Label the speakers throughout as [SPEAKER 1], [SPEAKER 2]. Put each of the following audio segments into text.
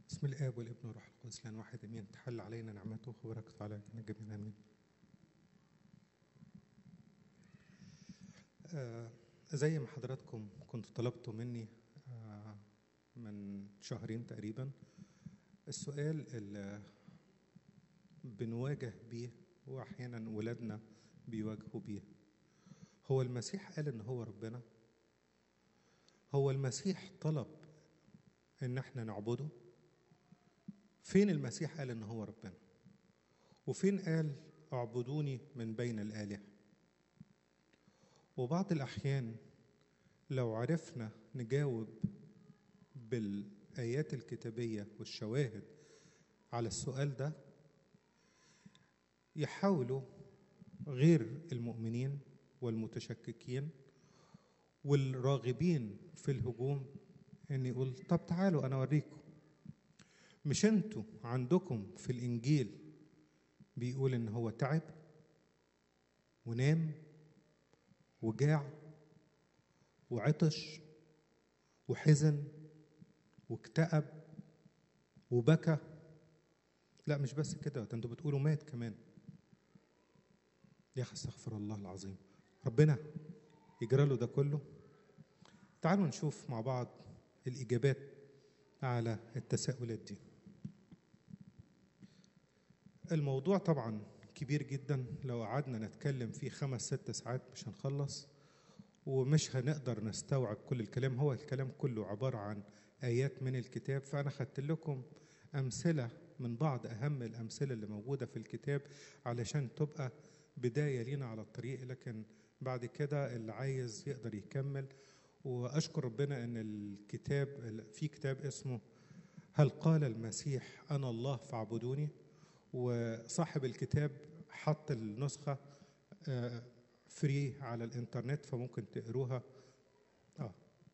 [SPEAKER 1] بسم الآب والابن والروح القدس لأن واحد أمين تحل علينا نعمته وبركته على جميعنا أمين آه زي ما حضراتكم كنتوا طلبتوا مني آه من شهرين تقريبا السؤال اللي بنواجه بيه وأحيانا ولادنا بيواجهوا بيه هو المسيح قال إن هو ربنا هو المسيح طلب إن احنا نعبده فين المسيح قال إن هو ربنا وفين قال اعبدوني من بين الآلهة وبعض الأحيان لو عرفنا نجاوب بالآيات الكتابية والشواهد على السؤال ده يحاولوا غير المؤمنين والمتشككين والراغبين في الهجوم ان يقول طب تعالوا انا اوريكم مش انتوا عندكم في الانجيل بيقول ان هو تعب ونام وجاع وعطش وحزن واكتئب وبكى لا مش بس كده ده انتوا بتقولوا مات كمان يا اخي استغفر الله العظيم ربنا يجرى له ده كله تعالوا نشوف مع بعض الاجابات على التساؤلات دي الموضوع طبعا كبير جدا لو قعدنا نتكلم فيه خمس ست ساعات مش هنخلص ومش هنقدر نستوعب كل الكلام هو الكلام كله عبارة عن آيات من الكتاب فأنا خدت لكم أمثلة من بعض أهم الأمثلة اللي موجودة في الكتاب علشان تبقى بداية لينا على الطريق لكن بعد كده اللي عايز يقدر يكمل وأشكر ربنا أن الكتاب في كتاب اسمه هل قال المسيح أنا الله فاعبدوني وصاحب الكتاب حط النسخة فري على الانترنت فممكن تقروها اه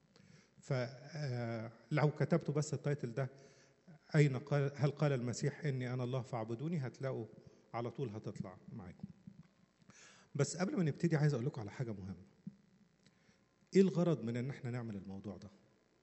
[SPEAKER 1] فلو كتبتوا بس التايتل ده أين قال هل قال المسيح إني أنا الله فاعبدوني هتلاقوا على طول هتطلع معاكم بس قبل ما نبتدي عايز أقول لكم على حاجة مهمة إيه الغرض من إن إحنا نعمل الموضوع ده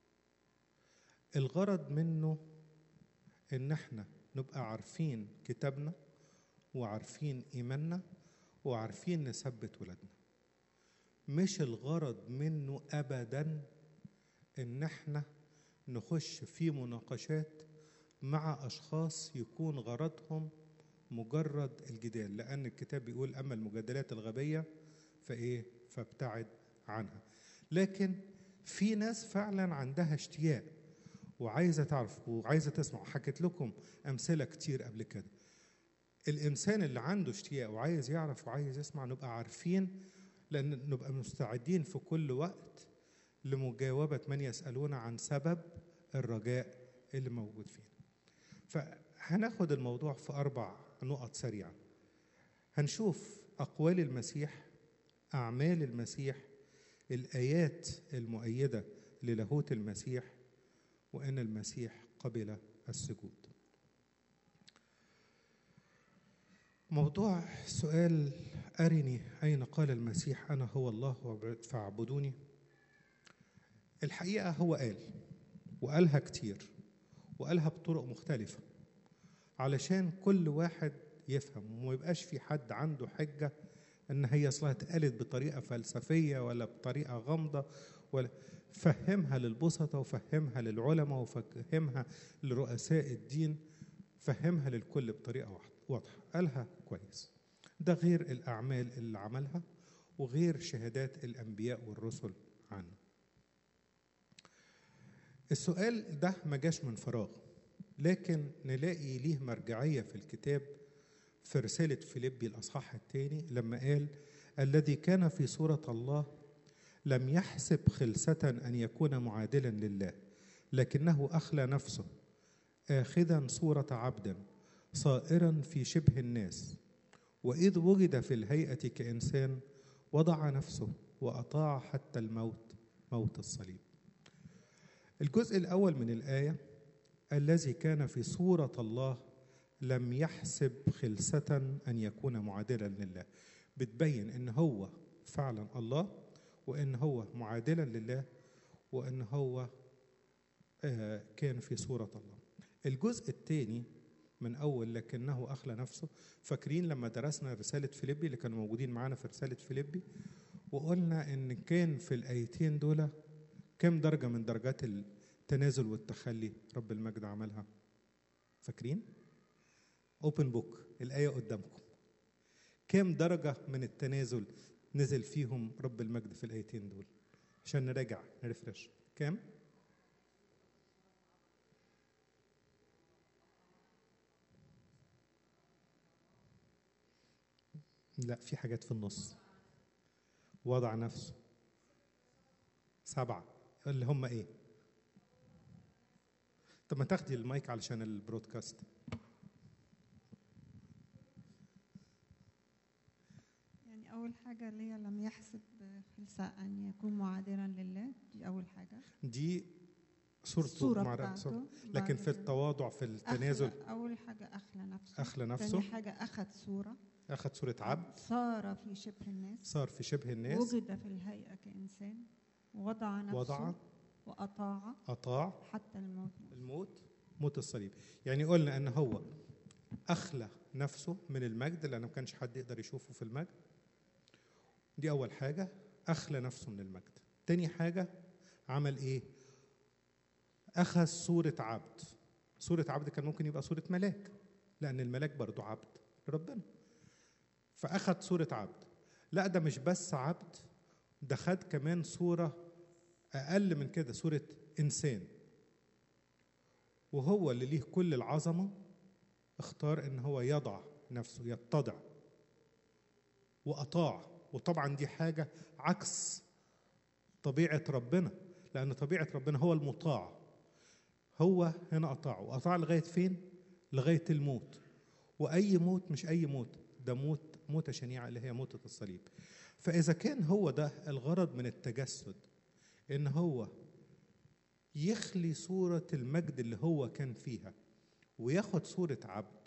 [SPEAKER 1] الغرض منه إن إحنا نبقى عارفين كتابنا وعارفين إيماننا وعارفين نثبت ولادنا مش الغرض منه أبدا إن إحنا نخش في مناقشات مع أشخاص يكون غرضهم مجرد الجدال لأن الكتاب بيقول أما المجادلات الغبية فإيه فابتعد عنها لكن في ناس فعلا عندها اشتياق وعايزة تعرف وعايزة تسمع حكيت لكم أمثلة كتير قبل كده الإنسان اللي عنده اشتياق وعايز يعرف وعايز يسمع نبقى عارفين لأن نبقى مستعدين في كل وقت لمجاوبة من يسألون عن سبب الرجاء اللي موجود فينا فهناخد الموضوع في أربع نقط سريعة هنشوف أقوال المسيح أعمال المسيح الآيات المؤيدة للاهوت المسيح وأن المسيح قبل السجود موضوع سؤال أرني أين قال المسيح أنا هو الله فاعبدوني الحقيقة هو قال وقالها كتير وقالها بطرق مختلفة علشان كل واحد يفهم وما يبقاش في حد عنده حجة ان هي اصلها اتقالت بطريقة فلسفية ولا بطريقة غامضة ولا فهمها للبسطة وفهمها للعلماء وفهمها لرؤساء الدين فهمها للكل بطريقة واضحة قالها كويس ده غير الأعمال اللي عملها وغير شهادات الأنبياء والرسل عنه السؤال ده ما جاش من فراغ لكن نلاقي ليه مرجعية في الكتاب في رسالة فيليبي الأصحاح الثاني لما قال الذي كان في صورة الله لم يحسب خلسة أن يكون معادلا لله لكنه أخلى نفسه آخذا صورة عبد صائرا في شبه الناس وإذ وجد في الهيئة كإنسان وضع نفسه وأطاع حتى الموت موت الصليب الجزء الأول من الآية الذي كان في صورة الله لم يحسب خلسة أن يكون معادلا لله بتبين إن هو فعلا الله وإن هو معادلا لله وإن هو كان في صورة الله الجزء الثاني من اول لكنه اخلى نفسه فاكرين لما درسنا رساله فيليبي اللي كانوا موجودين معانا في رساله فيليبي وقلنا ان كان في الايتين دول كم درجه من درجات التنازل والتخلي رب المجد عملها فاكرين اوبن بوك الايه قدامكم كم درجه من التنازل نزل فيهم رب المجد في الايتين دول عشان نراجع نرفرش كام لا في حاجات في النص وضع نفسه سبعة اللي هم ايه طب ما تاخدي المايك علشان البرودكاست
[SPEAKER 2] يعني أول حاجة اللي هي لم يحسب خلسة أن يكون معادلا لله دي أول حاجة
[SPEAKER 1] دي صورته
[SPEAKER 2] الصورة
[SPEAKER 1] مع
[SPEAKER 2] بتاعته
[SPEAKER 1] رأسه
[SPEAKER 2] بعد
[SPEAKER 1] لكن في
[SPEAKER 2] كده
[SPEAKER 1] التواضع في التنازل
[SPEAKER 2] أخلى أول حاجة أخلى نفسه
[SPEAKER 1] أخلى
[SPEAKER 2] تاني
[SPEAKER 1] نفسه
[SPEAKER 2] حاجة أخذ صورة
[SPEAKER 1] أخذ صورة عبد
[SPEAKER 2] صار في شبه الناس
[SPEAKER 1] صار في شبه الناس
[SPEAKER 2] وجد في الهيئة كإنسان ووضع نفسه
[SPEAKER 1] وضع
[SPEAKER 2] وأطاع
[SPEAKER 1] أطاع
[SPEAKER 2] حتى الموت
[SPEAKER 1] الموت موت الصليب يعني قلنا ان هو اخلى نفسه من المجد لانه ما كانش حد يقدر يشوفه في المجد دي اول حاجه اخلى نفسه من المجد تاني حاجه عمل ايه اخذ صوره عبد صوره عبد كان ممكن يبقى صوره ملاك لان الملاك برضه عبد لربنا فاخذ صوره عبد لا ده مش بس عبد ده خد كمان صوره اقل من كده صوره انسان وهو اللي ليه كل العظمة اختار ان هو يضع نفسه يتضع وأطاع وطبعا دي حاجة عكس طبيعة ربنا لأن طبيعة ربنا هو المطاع هو هنا أطاع وأطاع لغاية فين؟ لغاية الموت وأي موت مش أي موت ده موت موتة شنيعة اللي هي موتة الصليب فإذا كان هو ده الغرض من التجسد إن هو يخلي صورة المجد اللي هو كان فيها وياخد صورة عبد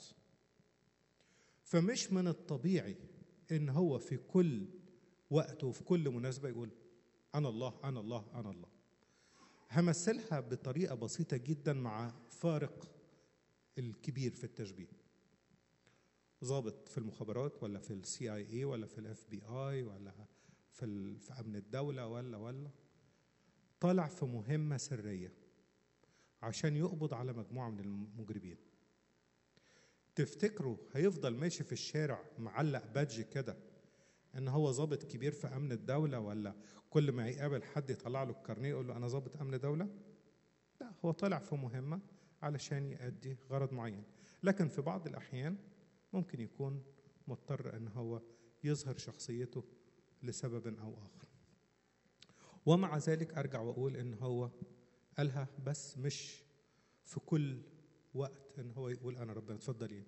[SPEAKER 1] فمش من الطبيعي ان هو في كل وقت وفي كل مناسبة يقول أنا الله أنا الله أنا الله همثلها بطريقة بسيطة جدا مع فارق الكبير في التشبيه ضابط في المخابرات ولا في السي اي اي ولا في الاف بي اي ولا في, ال- في امن الدوله ولا ولا طالع في مهمة سرية عشان يقبض على مجموعة من المجرمين تفتكروا هيفضل ماشي في الشارع معلق بادج كده ان هو ضابط كبير في امن الدولة ولا كل ما يقابل حد يطلع له الكارنيه يقول له انا ضابط امن دولة لا هو طالع في مهمة علشان يؤدي غرض معين لكن في بعض الاحيان ممكن يكون مضطر ان هو يظهر شخصيته لسبب او اخر ومع ذلك ارجع واقول ان هو قالها بس مش في كل وقت ان هو يقول انا ربنا اتفضلي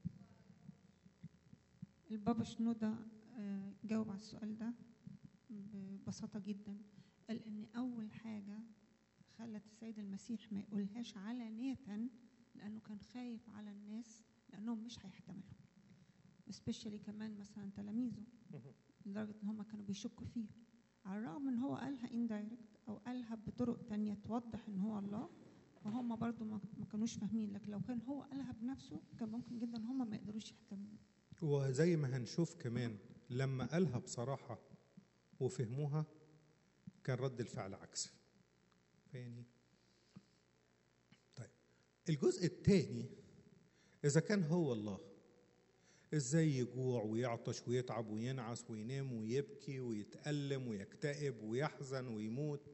[SPEAKER 2] البابا شنودة آه، جاوب على السؤال ده ببساطة جدا قال إن أول حاجة خلت السيد المسيح ما يقولهاش علانية لأنه كان خايف على الناس لأنهم مش هيحتملوا سبيشالي كمان مثلا تلاميذه لدرجة إن هم كانوا بيشكوا فيه على الرغم إن هو قالها اندايركت أو قالها بطرق تانية توضح إن هو الله فهم برضو ما ما كانوش فاهمين لكن لو كان هو قالها بنفسه كان ممكن جدا إن هم ما يقدروش يحتملوا
[SPEAKER 1] وزي ما هنشوف كمان لما قالها بصراحة وفهموها كان رد الفعل عكسي فيعني طيب الجزء الثاني إذا كان هو الله إزاي يجوع ويعطش ويتعب وينعس وينام ويبكي ويتألم ويكتئب ويحزن ويموت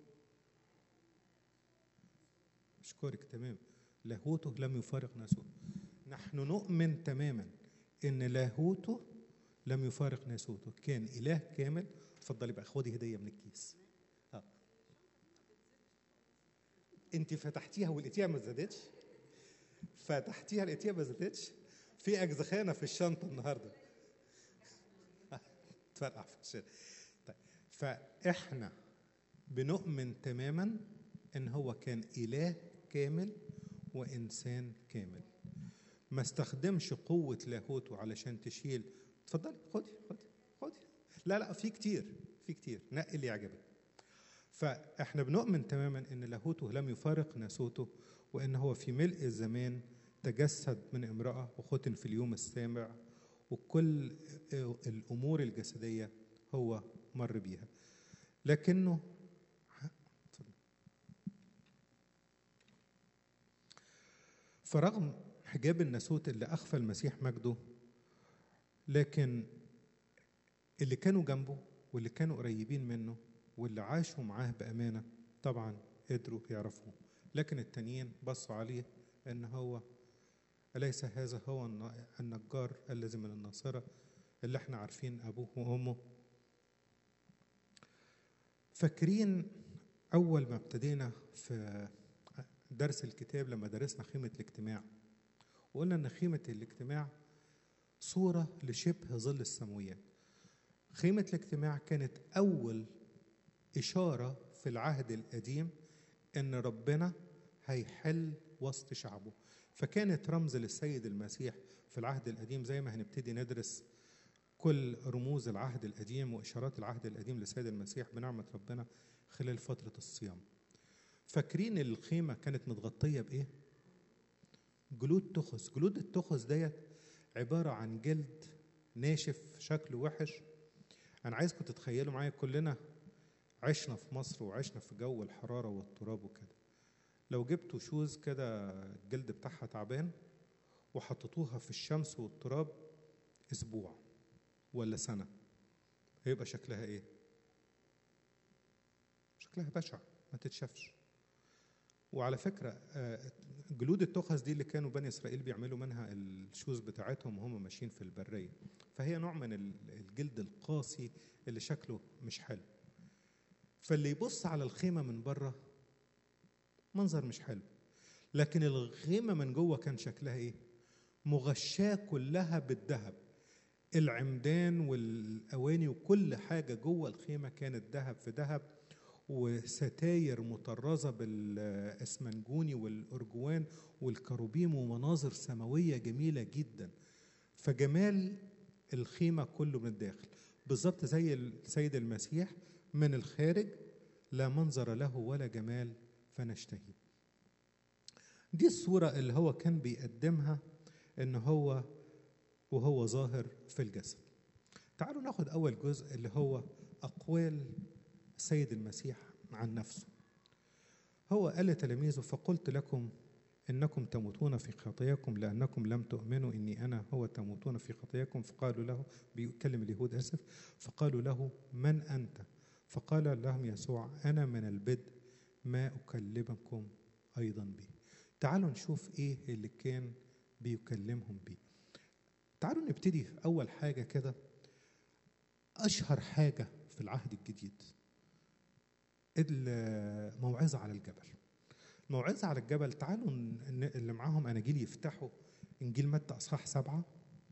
[SPEAKER 1] أشكرك تمام لاهوته لم يفارق ناسوته نحن نؤمن تماما ان لاهوته لم يفارق ناسوته كان اله كامل اتفضلي بقى خدي هديه من الكيس اه انت فتحتيها ولقيتيها ما زادتش فتحتيها لقيتيها ما زادتش في اجزخانه في الشنطه النهارده تفرقع في الشارع طيب فاحنا بنؤمن تماما ان هو كان اله كامل وانسان كامل ما استخدمش قوة لاهوته علشان تشيل اتفضلي خدي خدي خدي لا لا في كتير في كتير نقي اللي يعجبك فاحنا بنؤمن تماما ان لاهوته لم يفارق ناسوته وان هو في ملء الزمان تجسد من امراه وختن في اليوم السابع وكل الامور الجسديه هو مر بيها لكنه فرغم حجاب الناسوت اللي اخفى المسيح مجده لكن اللي كانوا جنبه واللي كانوا قريبين منه واللي عاشوا معاه بامانه طبعا قدروا يعرفوه لكن التانيين بصوا عليه ان هو اليس هذا هو النجار الذي من الناصره اللي احنا عارفين ابوه وامه فاكرين اول ما ابتدينا في درس الكتاب لما درسنا خيمه الاجتماع وقلنا ان خيمه الاجتماع صوره لشبه ظل السماويات خيمه الاجتماع كانت اول اشاره في العهد القديم ان ربنا هيحل وسط شعبه فكانت رمز للسيد المسيح في العهد القديم زي ما هنبتدي ندرس كل رموز العهد القديم واشارات العهد القديم للسيد المسيح بنعمه ربنا خلال فتره الصيام فاكرين الخيمه كانت متغطيه بايه جلود تخس جلود التخس ديت عباره عن جلد ناشف شكله وحش انا عايزكم تتخيلوا معايا كلنا عشنا في مصر وعشنا في جو الحراره والتراب وكده لو جبتوا شوز كده الجلد بتاعها تعبان وحطيتوها في الشمس والتراب اسبوع ولا سنه هيبقى شكلها ايه شكلها بشع ما تتشافش وعلى فكرة جلود التخس دي اللي كانوا بني إسرائيل بيعملوا منها الشوز بتاعتهم وهم ماشيين في البرية فهي نوع من الجلد القاسي اللي شكله مش حلو فاللي يبص على الخيمة من بره منظر مش حلو لكن الخيمة من جوه كان شكلها ايه مغشاة كلها بالذهب العمدان والأواني وكل حاجة جوه الخيمة كانت ذهب في ذهب وستاير مطرزة بالأسمنجوني والأرجوان والكروبيم ومناظر سماوية جميلة جدا فجمال الخيمة كله من الداخل بالظبط زي السيد المسيح من الخارج لا منظر له ولا جمال فنشتهي دي الصورة اللي هو كان بيقدمها ان هو وهو ظاهر في الجسد تعالوا ناخد اول جزء اللي هو اقوال السيد المسيح عن نفسه هو قال لتلاميذه فقلت لكم انكم تموتون في خطاياكم لانكم لم تؤمنوا اني انا هو تموتون في خطاياكم فقالوا له بيكلم اليهود اسف فقالوا له من انت فقال لهم يسوع انا من البدء ما اكلمكم ايضا به تعالوا نشوف ايه اللي كان بيكلمهم بيه تعالوا نبتدي في اول حاجه كده اشهر حاجه في العهد الجديد الموعظه على الجبل الموعظه على الجبل تعالوا اللي معاهم اناجيل يفتحوا انجيل متى اصحاح سبعه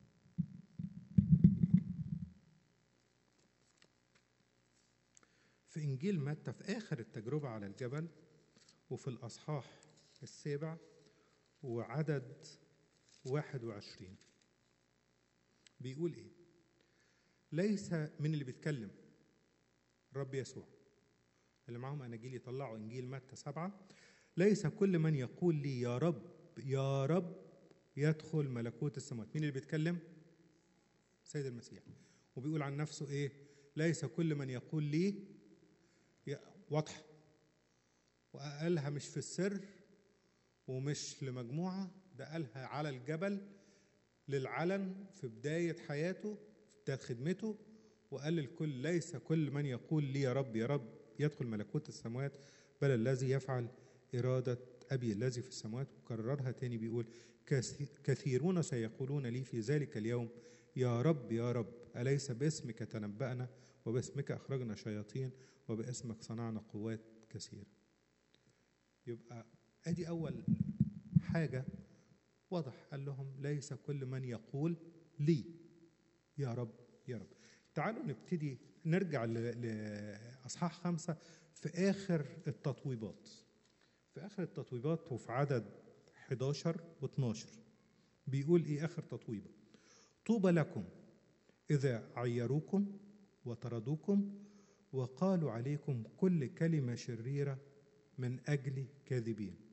[SPEAKER 1] في انجيل متى في اخر التجربه على الجبل وفي الاصحاح السابع وعدد واحد وعشرين بيقول ايه ليس من اللي بيتكلم الرب يسوع اللي معاهم اناجيل يطلعوا انجيل متى سبعه ليس كل من يقول لي يا رب يا رب يدخل ملكوت السماوات مين اللي بيتكلم سيد المسيح وبيقول عن نفسه ايه ليس كل من يقول لي واضحه وقالها مش في السر ومش لمجموعه ده قالها على الجبل للعلن في بدايه حياته في بدايه خدمته وقال للكل ليس كل من يقول لي يا رب يا رب يدخل ملكوت السماوات بل الذي يفعل إرادة أبي الذي في السماوات وكررها تاني بيقول كثيرون سيقولون لي في ذلك اليوم يا رب يا رب أليس باسمك تنبأنا وباسمك أخرجنا شياطين وباسمك صنعنا قوات كثيرة يبقى أدي أول حاجة واضح قال لهم ليس كل من يقول لي يا رب يا رب تعالوا نبتدي نرجع لأصحاح خمسة في آخر التطويبات في آخر التطويبات وفي عدد 11 و 12 بيقول إيه آخر تطويبة طوبى لكم إذا عيروكم وطردوكم وقالوا عليكم كل كلمة شريرة من أجل كاذبين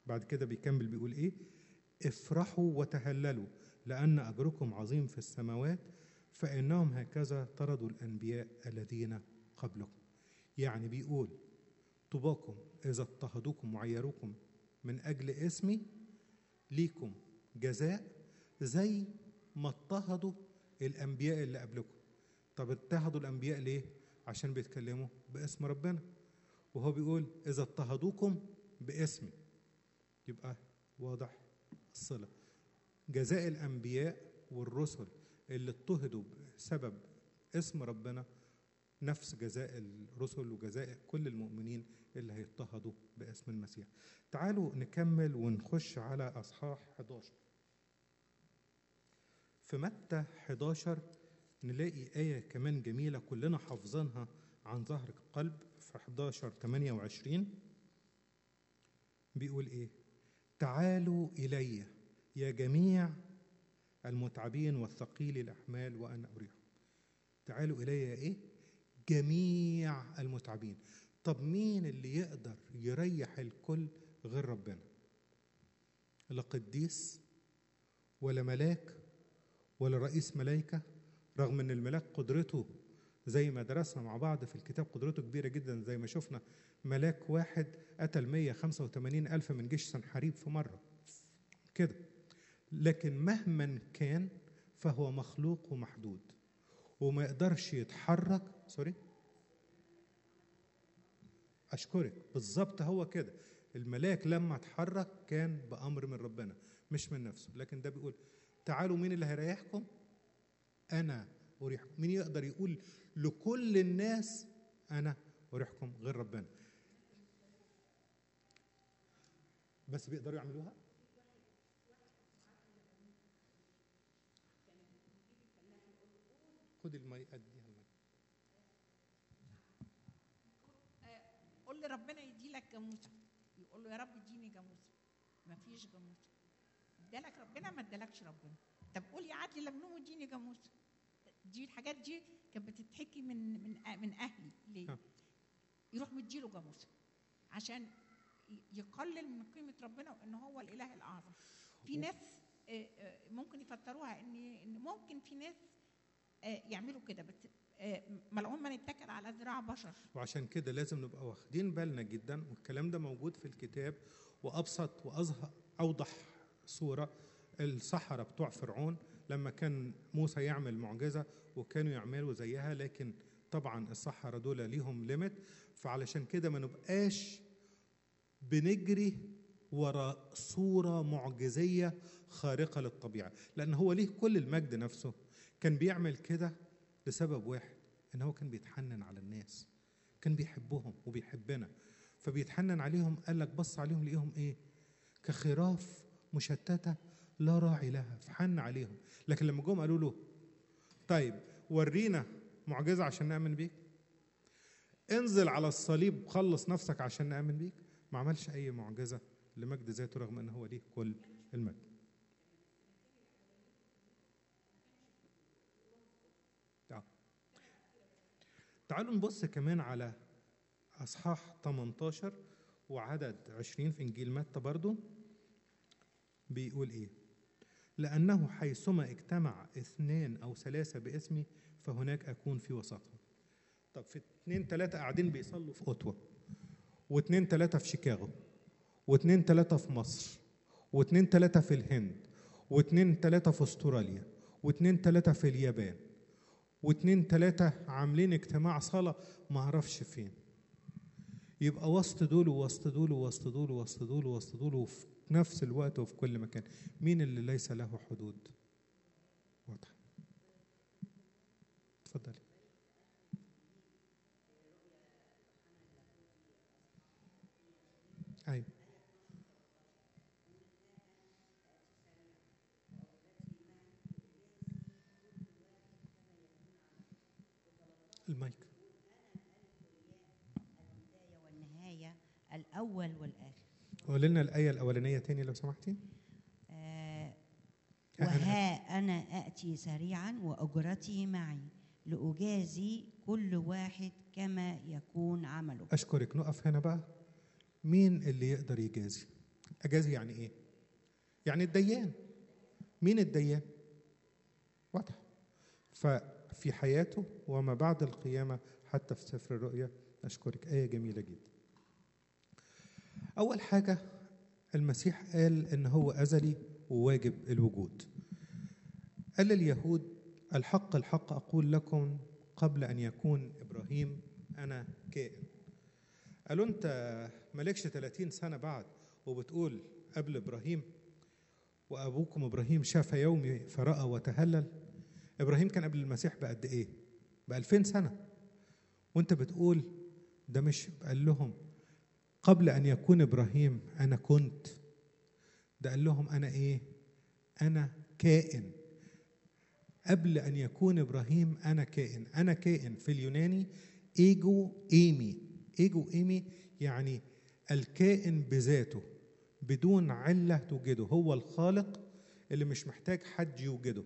[SPEAKER 1] بعد كده بيكمل بيقول ايه افرحوا وتهللوا لان اجركم عظيم في السماوات فانهم هكذا طردوا الانبياء الذين قبلكم يعني بيقول طوباكم اذا اضطهدوكم وعيروكم من اجل اسمي ليكم جزاء زي ما اضطهدوا الانبياء اللي قبلكم طب اضطهدوا الانبياء ليه عشان بيتكلموا باسم ربنا وهو بيقول اذا اضطهدوكم باسمي يبقى واضح الصله جزاء الانبياء والرسل اللي اضطهدوا بسبب اسم ربنا نفس جزاء الرسل وجزاء كل المؤمنين اللي هيضطهدوا باسم المسيح تعالوا نكمل ونخش على اصحاح 11 في متى 11 نلاقي آية كمان جميلة كلنا حافظينها عن ظهر القلب في 11 28 بيقول إيه؟ تعالوا إلي يا جميع المتعبين والثقيل الأحمال وأنا أريحكم تعالوا إلي يا إيه؟ جميع المتعبين طب مين اللي يقدر يريح الكل غير ربنا لا قديس ولا ملاك ولا رئيس ملائكة رغم ان الملاك قدرته زي ما درسنا مع بعض في الكتاب قدرته كبيرة جدا زي ما شفنا ملاك واحد قتل 185 ألف من جيش سنحريب في مرة كده لكن مهما كان فهو مخلوق ومحدود وما يقدرش يتحرك سوري أشكرك بالظبط هو كده الملاك لما اتحرك كان بأمر من ربنا مش من نفسه لكن ده بيقول تعالوا مين اللي هيريحكم أنا أريحكم مين يقدر يقول لكل الناس أنا أريحكم غير ربنا بس بيقدروا يعملوها خد المي اديها المي
[SPEAKER 3] قول لربنا يدي لك جاموسه يقول له يا رب اديني جاموسه ما فيش جاموسه ادالك ربنا ما ادالكش ربنا طب قول يا عدلي لمنوم اديني جاموسه دي الحاجات دي كانت بتتحكي من من أ- من اهلي ليه؟
[SPEAKER 1] آه.
[SPEAKER 3] يروح مديله جاموسه عشان ي- يقلل من قيمه ربنا وان هو الاله الاعظم في ناس آه، آه، ممكن يفسروها ان ان ممكن في ناس آه، يعملوا كده بس آه، ملعون من اتكل على ذراع بشر
[SPEAKER 1] وعشان كده لازم نبقى واخدين بالنا جدا والكلام ده موجود في الكتاب وابسط واظهر اوضح صوره السحرة بتوع فرعون لما كان موسى يعمل معجزه وكانوا يعملوا زيها لكن طبعا السحرة دول ليهم ليميت فعلشان كده ما نبقاش بنجري وراء صورة معجزية خارقة للطبيعة لأن هو ليه كل المجد نفسه كان بيعمل كده لسبب واحد إن هو كان بيتحنن على الناس كان بيحبهم وبيحبنا فبيتحنن عليهم قال لك بص عليهم لقيهم إيه كخراف مشتتة لا راعي لها فحن عليهم لكن لما جم قالوا له طيب ورينا معجزة عشان نآمن بيك انزل على الصليب خلص نفسك عشان نآمن بيك ما عملش أي معجزة لمجد ذاته رغم أنه هو ليه كل المجد آه. تعالوا نبص كمان على أصحاح 18 وعدد 20 في إنجيل متى برضو بيقول إيه لأنه حيثما اجتمع اثنان أو ثلاثة باسمي فهناك أكون في وسطهم طب في اتنين تلاتة قاعدين بيصلوا في أوتوا واتنين تلاتة في شيكاغو واتنين تلاتة في مصر واتنين تلاتة في الهند واتنين تلاتة في استراليا واتنين تلاتة في اليابان واتنين تلاتة عاملين اجتماع صلاة ما اعرفش فين يبقى وسط دول ووسط دول ووسط دول ووسط دول ووسط دول وفي نفس الوقت وفي كل مكان مين اللي ليس له حدود واضح اتفضلي ايوه المايك
[SPEAKER 4] البداية والنهاية الأول والآخر
[SPEAKER 1] قول لنا الآية الأولانية تاني لو سمحتي
[SPEAKER 4] آه
[SPEAKER 1] ها أنا
[SPEAKER 4] وها أنا آتي سريعا وأجرتي معي لأجازي كل واحد كما يكون عمله
[SPEAKER 1] أشكرك نقف هنا بقى مين اللي يقدر يجازي اجازي يعني ايه يعني الديان مين الديان واضح ففي حياته وما بعد القيامة حتى في سفر الرؤيا أشكرك آية جميلة جدا أول حاجة المسيح قال إن هو أزلي وواجب الوجود قال لليهود الحق الحق أقول لكم قبل أن يكون إبراهيم أنا كائن قالوا أنت مالكش 30 سنة بعد وبتقول قبل إبراهيم وأبوكم إبراهيم شاف يومي فرأى وتهلل إبراهيم كان قبل المسيح بقد إيه؟ بألفين سنة وأنت بتقول ده مش قال لهم قبل أن يكون إبراهيم أنا كنت ده قال لهم أنا إيه؟ أنا كائن قبل أن يكون إبراهيم أنا كائن أنا كائن في اليوناني إيجو إيمي إيجو إيمي يعني الكائن بذاته بدون علة توجده هو الخالق اللي مش محتاج حد يوجده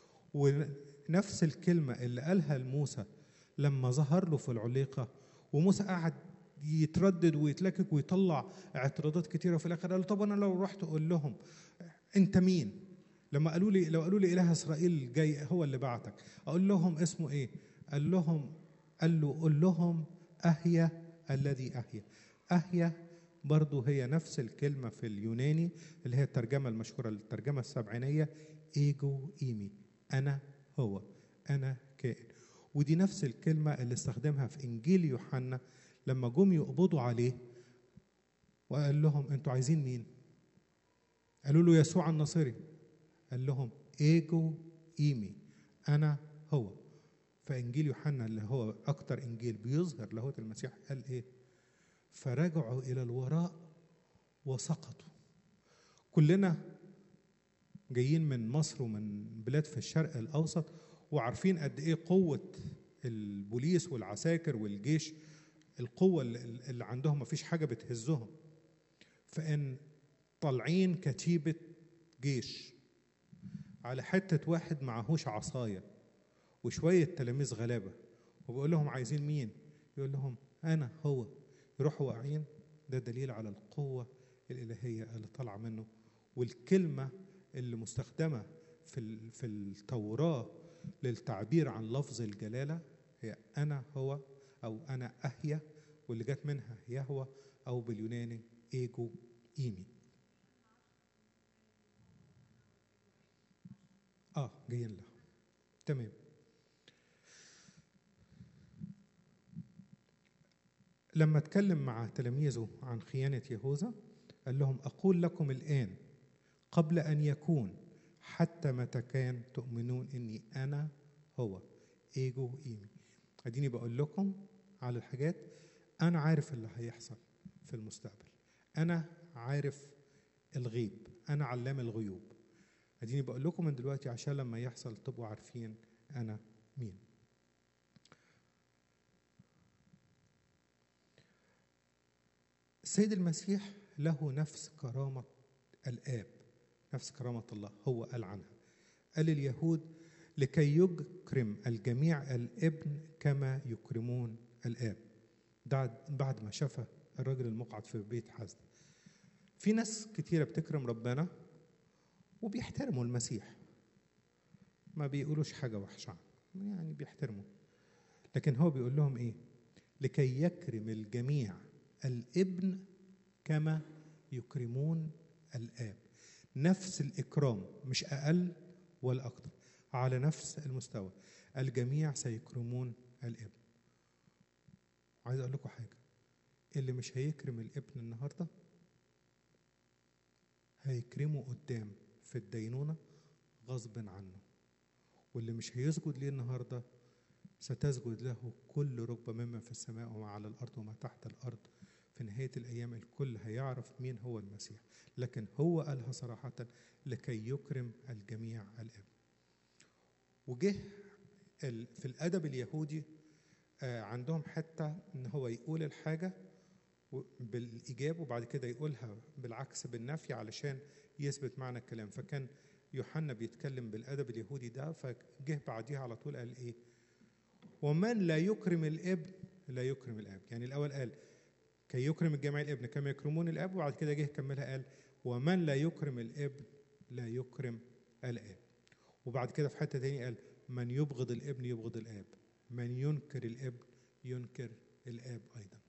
[SPEAKER 1] ونفس الكلمة اللي قالها لموسى لما ظهر له في العليقة وموسى قعد يتردد ويتلكك ويطلع اعتراضات كتيرة وفي الآخر قال له طب أنا لو رحت أقول لهم أنت مين؟ لما قالوا لي لو قالوا لي إله إسرائيل جاي هو اللي بعتك أقول لهم اسمه إيه؟ قال لهم قال له قل لهم أهيا الذي أهيا أهيا برضو هي نفس الكلمة في اليوناني اللي هي الترجمة المشهورة الترجمة السبعينية إيجو إيمي أنا هو أنا كائن ودي نفس الكلمة اللي استخدمها في إنجيل يوحنا لما جم يقبضوا عليه وقال لهم أنتوا عايزين مين؟ قالوا له يسوع الناصري قال لهم إيجو إيمي أنا هو فإنجيل يوحنا اللي هو أكتر إنجيل بيظهر لاهوت المسيح قال إيه؟ فرجعوا إلى الوراء وسقطوا كلنا جايين من مصر ومن بلاد في الشرق الأوسط وعارفين قد إيه قوة البوليس والعساكر والجيش القوة اللي عندهم مفيش حاجة بتهزهم فإن طالعين كتيبة جيش على حتة واحد معهوش عصاية وشوية تلاميذ غلابة وبيقول لهم عايزين مين؟ يقول لهم أنا هو يروحوا واقعين ده دليل على القوة الإلهية اللي طالعة منه والكلمة اللي مستخدمة في في التوراة للتعبير عن لفظ الجلالة هي أنا هو أو أنا أهيا واللي جت منها يهوى أو باليوناني إيجو إيمي آه جايين لها تمام لما اتكلم مع تلاميذه عن خيانة يهوذا قال لهم أقول لكم الآن قبل أن يكون حتى متى كان تؤمنون إني أنا هو إيجو إيمي أديني بقول لكم على الحاجات أنا عارف اللي هيحصل في المستقبل أنا عارف الغيب أنا علام الغيوب أديني بقول لكم من دلوقتي عشان لما يحصل تبقوا عارفين أنا مين السيد المسيح له نفس كرامة الآب نفس كرامة الله هو قال عنها قال اليهود لكي يكرم الجميع الابن كما يكرمون الآب بعد ما شاف الراجل المقعد في بيت حزن في ناس كتيرة بتكرم ربنا وبيحترموا المسيح ما بيقولوش حاجة وحشة يعني بيحترموا لكن هو بيقول لهم ايه لكي يكرم الجميع الابن كما يكرمون الاب نفس الاكرام مش اقل ولا اكتر على نفس المستوى الجميع سيكرمون الابن عايز اقول لكم حاجه اللي مش هيكرم الابن النهارده هيكرمه قدام في الدينونه غصب عنه واللي مش هيسجد ليه النهارده ستسجد له كل ركبه مما في السماء وما على الارض وما تحت الارض في نهايه الايام الكل هيعرف مين هو المسيح لكن هو قالها صراحه لكي يكرم الجميع الابن وجه في الادب اليهودي عندهم حتى ان هو يقول الحاجه بالايجاب وبعد كده يقولها بالعكس بالنفي علشان يثبت معنى الكلام فكان يوحنا بيتكلم بالادب اليهودي ده فجه بعديها على طول قال ايه ومن لا يكرم الابن لا يكرم الاب يعني الاول قال كي يكرم الجميع الابن كما يكرمون الاب وبعد كده جه كملها قال ومن لا يكرم الابن لا يكرم الاب وبعد كده في حته تاني قال من يبغض الابن يبغض الاب من ينكر الابن ينكر الاب ايضا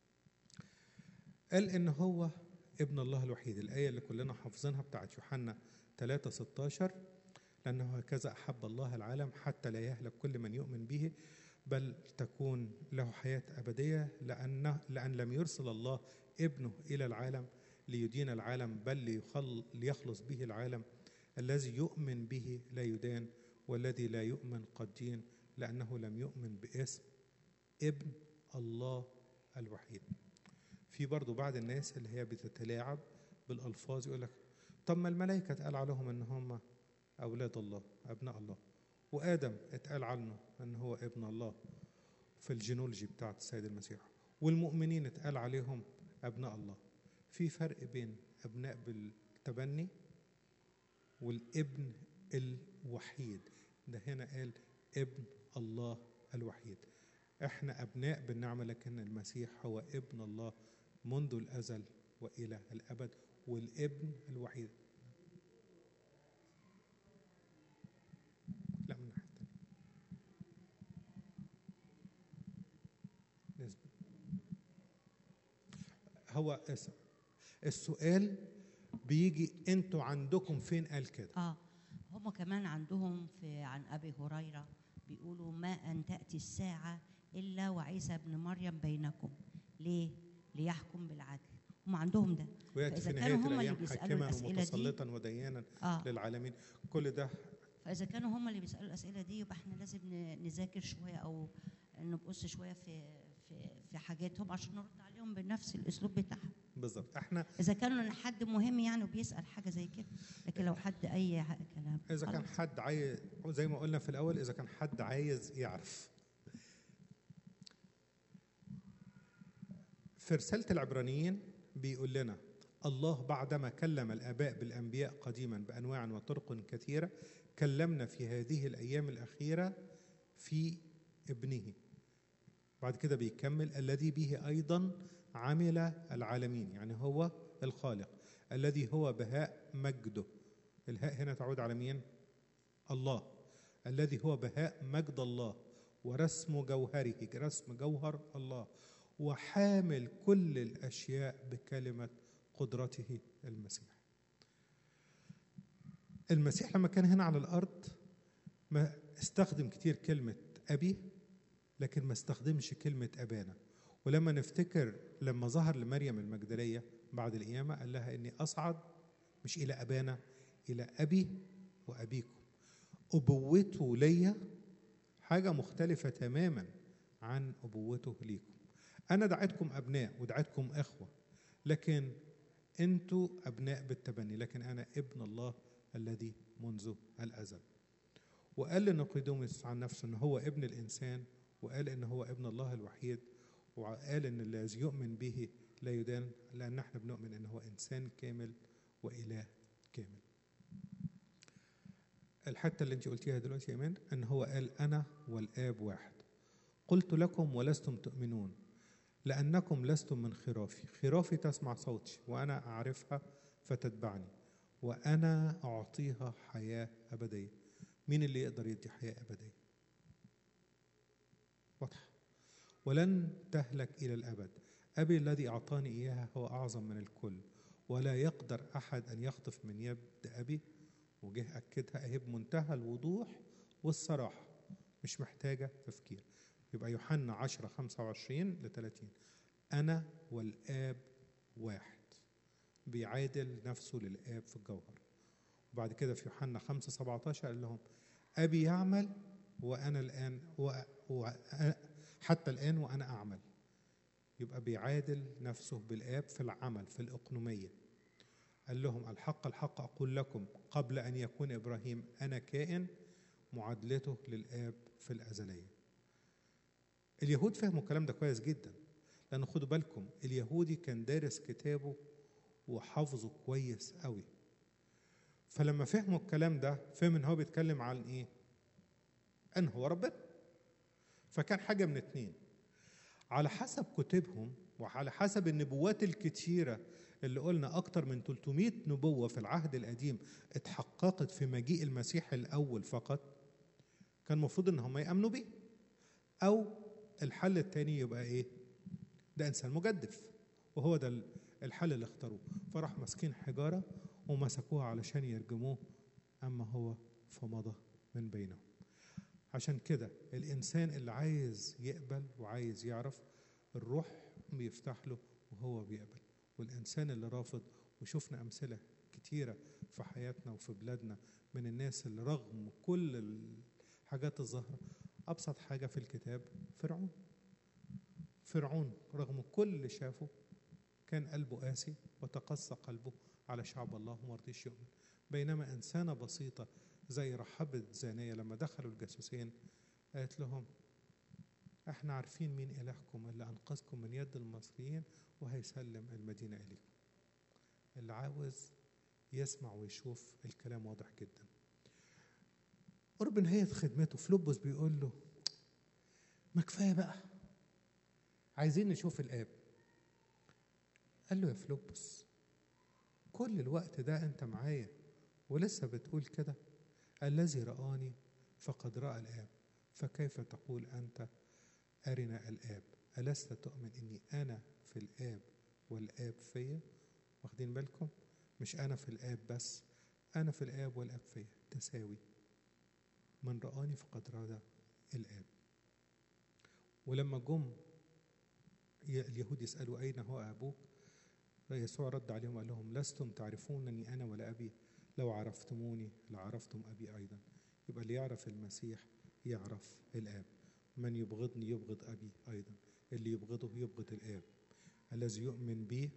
[SPEAKER 1] قال ان هو ابن الله الوحيد الايه اللي كلنا حافظينها بتاعت يوحنا 3 16 لانه هكذا احب الله العالم حتى لا يهلك كل من يؤمن به بل تكون له حياه ابديه لان لان لم يرسل الله ابنه الى العالم ليدين العالم بل ليخل ليخلص به العالم الذي يؤمن به لا يدان والذي لا يؤمن قد دين لأنه لم يؤمن باسم ابن الله الوحيد في برضو بعض الناس اللي هي بتتلاعب بالألفاظ يقول لك طب ما الملائكة اتقال عليهم ان هم أولاد الله أبناء الله وآدم اتقال عنه ان هو ابن الله في الجينولوجي بتاعت السيد المسيح والمؤمنين اتقال عليهم أبناء الله في فرق بين أبناء بالتبني والابن الوحيد ده هنا قال ابن الله الوحيد احنا ابناء بالنعمه لكن المسيح هو ابن الله منذ الازل والى الابد والابن الوحيد لا من ناحيه تانية. نسبة. هو اس- السؤال بيجي انتوا عندكم فين قال كده
[SPEAKER 4] اه هم كمان عندهم في عن ابي هريره بيقولوا ما ان تاتي الساعه الا وعيسى ابن مريم بينكم ليه ليحكم بالعدل هم عندهم ده
[SPEAKER 1] وياتي
[SPEAKER 4] فإذا
[SPEAKER 1] في
[SPEAKER 4] كانوا
[SPEAKER 1] نهايه
[SPEAKER 4] هم اللي
[SPEAKER 1] الايام
[SPEAKER 4] بيسألوا
[SPEAKER 1] حاكما
[SPEAKER 4] الأسئلة دي-
[SPEAKER 1] ومتسلطا وديانا
[SPEAKER 4] اه
[SPEAKER 1] للعالمين كل ده
[SPEAKER 4] فاذا كانوا هم اللي بيسالوا الاسئله دي يبقى احنا لازم ن- نذاكر شويه او نبص شويه في في في حاجاتهم عشان نرد عليهم بنفس الاسلوب بتاعهم
[SPEAKER 1] بالظبط احنا
[SPEAKER 4] اذا كانوا حد مهم يعني وبيسال حاجه زي كده لكن لو حد اي ح- كلام
[SPEAKER 1] اذا كان
[SPEAKER 4] خلاص.
[SPEAKER 1] حد عايز زي ما قلنا في الاول اذا كان حد عايز يعرف في رساله العبرانيين بيقول لنا الله بعدما كلم الاباء بالانبياء قديما بانواع وطرق كثيره كلمنا في هذه الايام الاخيره في ابنه بعد كده بيكمل الذي به ايضا عمل العالمين يعني هو الخالق الذي هو بهاء مجده الهاء هنا تعود على مين الله الذي هو بهاء مجد الله ورسم جوهره رسم جوهر الله وحامل كل الاشياء بكلمه قدرته المسيح المسيح لما كان هنا على الارض ما استخدم كتير كلمه ابي لكن ما استخدمش كلمه ابانا ولما نفتكر لما ظهر لمريم المجدليه بعد القيامه قال لها اني اصعد مش الى ابانا الى ابي وابيكم ابوته ليا حاجه مختلفه تماما عن ابوته ليكم انا دعيتكم ابناء ودعيتكم اخوه لكن انتوا ابناء بالتبني لكن انا ابن الله الذي منذ الازل وقال لنقيدومس عن نفسه ان هو ابن الانسان وقال ان هو ابن الله الوحيد وقال ان الذي يؤمن به لا يدان لان احنا بنؤمن ان هو انسان كامل واله كامل الحته اللي انت قلتيها دلوقتي يا ايمان ان هو قال انا والاب واحد قلت لكم ولستم تؤمنون لانكم لستم من خرافي خرافي تسمع صوتي وانا اعرفها فتتبعني وانا اعطيها حياه ابديه مين اللي يقدر يدي حياه ابديه واضحه ولن تهلك الى الابد ابي الذي اعطاني اياها هو اعظم من الكل ولا يقدر احد ان يخطف من يد ابي وجه اكدها اهي بمنتهى الوضوح والصراحه مش محتاجه تفكير يبقى يوحنا 10 25 ل 30 انا والاب واحد بيعادل نفسه للاب في الجوهر وبعد كده في يوحنا 5 17 قال لهم ابي يعمل وانا الان و... و... حتى الان وانا اعمل يبقى بيعادل نفسه بالاب في العمل في الاقنوميه قال لهم الحق الحق اقول لكم قبل ان يكون ابراهيم انا كائن معادلته للاب في الازليه اليهود فهموا الكلام ده كويس جدا لان خدوا بالكم اليهودي كان دارس كتابه وحافظه كويس قوي فلما فهموا الكلام ده فهم ان هو بيتكلم عن ايه ان هو ربنا فكان حاجه من اتنين على حسب كتبهم وعلى حسب النبوات الكتيره اللي قلنا أكتر من 300 نبوة في العهد القديم اتحققت في مجيء المسيح الأول فقط كان المفروض إن هم يأمنوا بيه أو الحل التاني يبقى إيه؟ ده إنسان مجدف وهو ده الحل اللي اختاروه فراح ماسكين حجارة ومسكوها علشان يرجموه أما هو فمضى من بينهم عشان كده الإنسان اللي عايز يقبل وعايز يعرف الروح بيفتح له وهو بيقبل والإنسان اللي رافض وشفنا أمثلة كتيرة في حياتنا وفي بلادنا من الناس اللي رغم كل الحاجات الظاهرة أبسط حاجة في الكتاب فرعون فرعون رغم كل اللي شافه كان قلبه قاسي وتقسى قلبه على شعب الله وما رضيش يؤمن بينما إنسانة بسيطة زي رحاب الزانية لما دخلوا الجاسوسين قالت لهم احنا عارفين مين إلهكم اللي أنقذكم من يد المصريين وهيسلم المدينة إليكم اللي عاوز يسمع ويشوف الكلام واضح جدا قرب نهاية خدمته فلوبوس بيقول له ما كفاية بقى عايزين نشوف الآب قال له يا فلوبوس كل الوقت ده أنت معايا ولسه بتقول كده الذي رآني فقد رأى الآب فكيف تقول أنت أرنا الآب ألست تؤمن إني أنا في الآب والآب فيا واخدين بالكم مش أنا في الآب بس أنا في الآب والآب فيا تساوي من رآني فقد رأى الآب ولما جم اليهود يسألوا أين هو أبوك يسوع رد عليهم وقال لهم لستم تعرفونني أنا ولا أبي لو عرفتموني لعرفتم أبي أيضا يبقى اللي يعرف المسيح يعرف الآب من يبغضني يبغض أبي أيضا اللي يبغضه يبغض الآب الذي يؤمن بي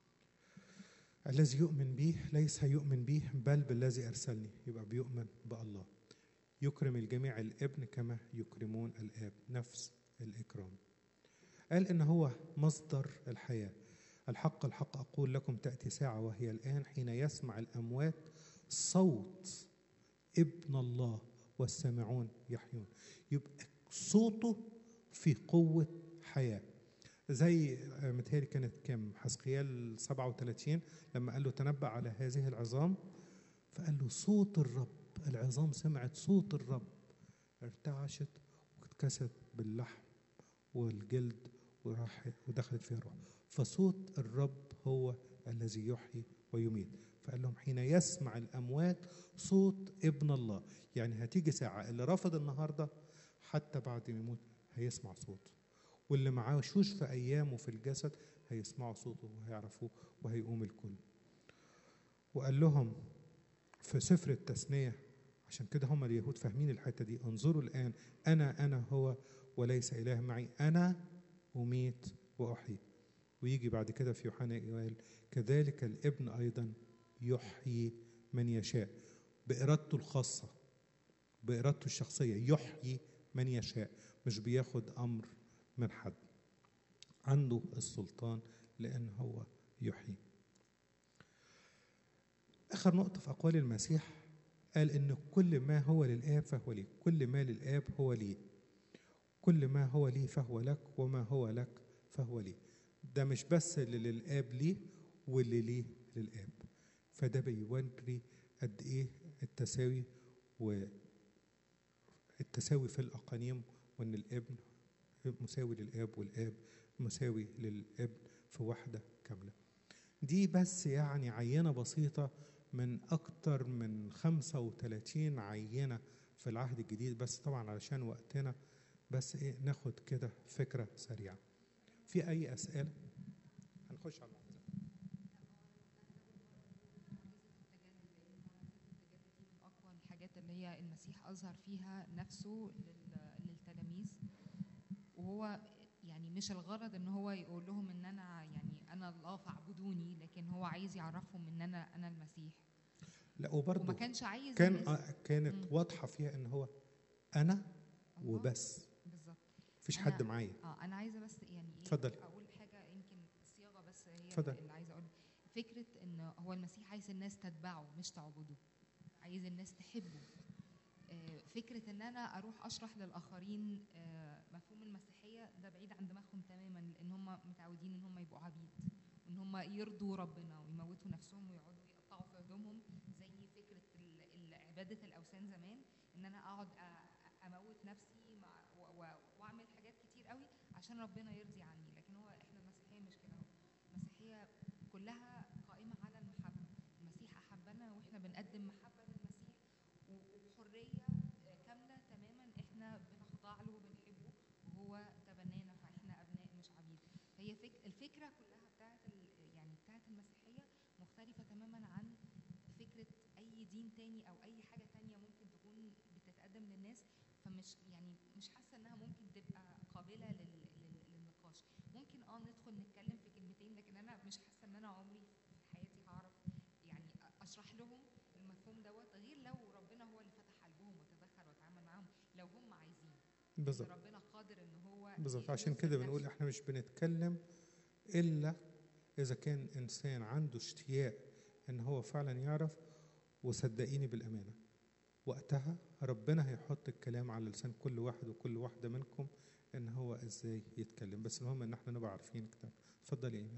[SPEAKER 1] الذي يؤمن بي ليس يؤمن بي بل بالذي أرسلني يبقى بيؤمن بالله يكرم الجميع الابن كما يكرمون الآب نفس الإكرام قال إن هو مصدر الحياة الحق الحق أقول لكم تأتي ساعة وهي الآن حين يسمع الأموات صوت ابن الله والسامعون يحيون يبقى صوته في قوة حياة زي متهيألي كانت كام حسقيال 37 لما قال له تنبأ على هذه العظام فقال له صوت الرب العظام سمعت صوت الرب ارتعشت واتكست باللحم والجلد وراح ودخلت فيها الروح فصوت الرب هو الذي يحيي ويميت فقال لهم حين يسمع الأموات صوت ابن الله يعني هتيجي ساعة اللي رفض النهاردة حتى بعد ما يموت هيسمع صوته واللي معاشوش في أيامه في الجسد هيسمعوا صوته وهيعرفوه وهيقوم الكل وقال لهم في سفر التثنية عشان كده هم اليهود فاهمين الحتة دي انظروا الآن أنا أنا هو وليس إله معي أنا أميت وأحيي ويجي بعد كده في يوحنا يقول كذلك الابن أيضا يحيي من يشاء بإرادته الخاصة بإرادته الشخصية يحيي من يشاء مش بياخد أمر من حد عنده السلطان لأن هو يحيي آخر نقطة في أقوال المسيح قال إن كل ما هو للآب فهو لي كل ما للآب هو لي كل ما هو لي فهو لك وما هو لك فهو لي ده مش بس اللي للآب ليه واللي ليه للآب فده بيوري قد إيه التساوي والتساوي في الأقانيم وإن الابن مساوي للآب والآب مساوي للابن في وحدة كاملة دي بس يعني عينة بسيطة من أكتر من 35 عينة في العهد الجديد بس طبعا علشان وقتنا بس إيه ناخد كده فكرة سريعة في أي أسئلة؟ هنخش على الأحزاب.
[SPEAKER 5] من أقوى الحاجات اللي هي المسيح أظهر فيها نفسه لل- للتلاميذ وهو يعني مش الغرض ان هو يقول لهم ان انا يعني انا الله فاعبدوني لكن هو عايز يعرفهم ان انا انا المسيح
[SPEAKER 1] لا
[SPEAKER 5] وما
[SPEAKER 1] وبرضه
[SPEAKER 5] كانش عايز
[SPEAKER 1] كان
[SPEAKER 5] الناس-
[SPEAKER 1] آه، كانت
[SPEAKER 5] مم.
[SPEAKER 1] واضحة فيها إن هو أنا
[SPEAKER 5] الله.
[SPEAKER 1] وبس
[SPEAKER 5] بالظبط
[SPEAKER 1] مفيش
[SPEAKER 5] أنا-
[SPEAKER 1] حد معايا
[SPEAKER 5] اه انا عايزه بس يعني ايه
[SPEAKER 1] اتفضلي.
[SPEAKER 5] اقول حاجه يمكن الصياغه بس هي
[SPEAKER 1] اتفضلي.
[SPEAKER 5] اللي عايزه اقول فكره ان هو المسيح عايز الناس تتبعه مش تعبده عايز الناس تحبه آه، فكره ان انا اروح اشرح للاخرين آه، مفهوم المسيحيه ده بعيد عن دماغهم تماما لان هم متعودين ان هم يبقوا عبيد وان ان هم يرضوا ربنا ويموتوا نفسهم ويقعدوا يقطعوا في هدومهم زي فكره ال- ال- عباده الاوثان زمان ان انا اقعد أ- اموت نفسي مع و- و- واعمل حاجات كتير قوي عشان ربنا يرضي عني لكن هو احنا المسيحيه مش كده اهو المسيحيه كلها قائمه على المحبه المسيح احبنا واحنا بنقدم محبه للمسيح و- وبحريه آه، كامله تماما احنا بنخضع له وبنحبه وهو تبنانا فاحنا ابناء مش عبيد هي فك... الفكره كلها بتاعت ال... يعني بتاعت المسيحيه مختلفه تماما عن فكره اي دين تاني او اي حاجه تانية ممكن تكون بتتقدم للناس فمش يعني مش حاسه انها ممكن تبقى قابله لل... لل... للنقاش ممكن اه ندخل نتكلم في كلمتين لكن انا مش حاسه ان انا عمري في حياتي هعرف يعني اشرح لهم المفهوم دوت غير لو ربنا هو اللي فتح قلبهم وتدخل وتعامل معاهم لو هم عايزين
[SPEAKER 1] بالظبط
[SPEAKER 5] ربنا قادر ان هو
[SPEAKER 1] بالظبط عشان
[SPEAKER 5] يظهر
[SPEAKER 1] كده
[SPEAKER 5] نفسه.
[SPEAKER 1] بنقول احنا مش بنتكلم الا اذا كان انسان عنده اشتياق ان هو فعلا يعرف وصدقيني بالامانه وقتها ربنا هيحط الكلام على لسان كل واحد وكل واحده منكم ان هو ازاي يتكلم بس المهم ان احنا نبقى عارفين كتاب اتفضل يا ايمان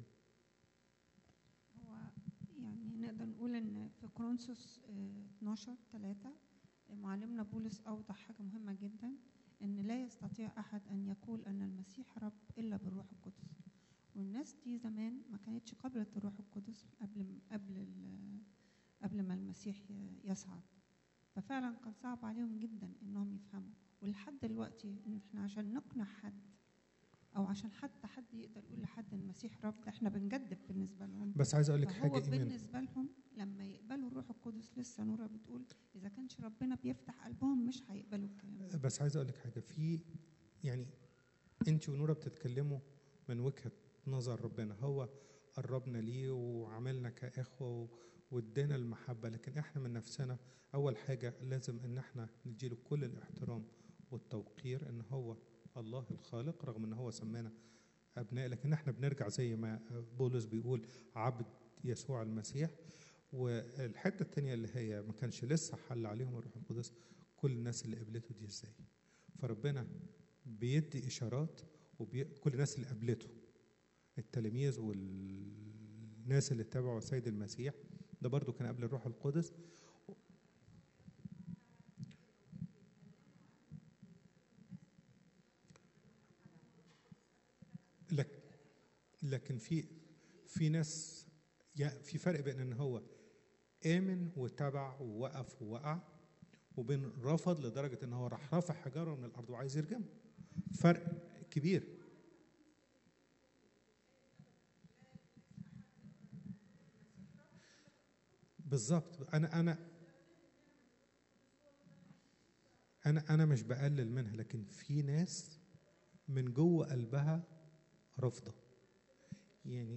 [SPEAKER 2] هو يعني نقدر نقول ان في كورنثوس آه، 12 3 معلمنا بولس اوضح حاجه مهمه جدا ان لا يستطيع احد ان يقول ان المسيح رب الا بالروح القدس والناس دي زمان ما كانتش قبلت الروح القدس قبل قبل ال- قبل ما المسيح ي- يصعد ففعلا كان صعب عليهم جدا انهم يفهموا ولحد دلوقتي ان احنا عشان نقنع حد او عشان حتى حد يقدر يقول لحد إن المسيح رب ده احنا بنجدد بالنسبه لهم
[SPEAKER 1] بس عايز اقول لك
[SPEAKER 2] فهو
[SPEAKER 1] حاجه ايمان
[SPEAKER 2] بالنسبه لهم لما يقبلوا الروح القدس لسه نورا بتقول اذا كانش ربنا بيفتح قلبهم مش هيقبلوا الكلام ده
[SPEAKER 1] بس عايز اقول لك حاجه في يعني انت ونوره بتتكلموا من وجهه نظر ربنا هو قربنا ليه وعملنا كاخوه و- وادانا المحبه لكن احنا من نفسنا اول حاجه لازم ان احنا نديله كل الاحترام والتوقير ان هو الله الخالق رغم ان هو سمانا ابناء لكن احنا بنرجع زي ما بولس بيقول عبد يسوع المسيح والحته الثانيه اللي هي ما كانش لسه حل عليهم الروح القدس كل الناس اللي قبلته دي ازاي فربنا بيدي اشارات وكل الناس اللي قبلته التلاميذ والناس اللي اتبعوا السيد المسيح ده برضو كان قبل الروح القدس لك لكن في في ناس يا- في فرق بين ان هو امن وتبع ووقف ووقع وبين رفض لدرجه ان هو راح رافع حجاره من الارض وعايز يرجم فرق كبير بالظبط انا انا انا انا مش بقلل منها لكن في ناس من جوه قلبها رافضه يعني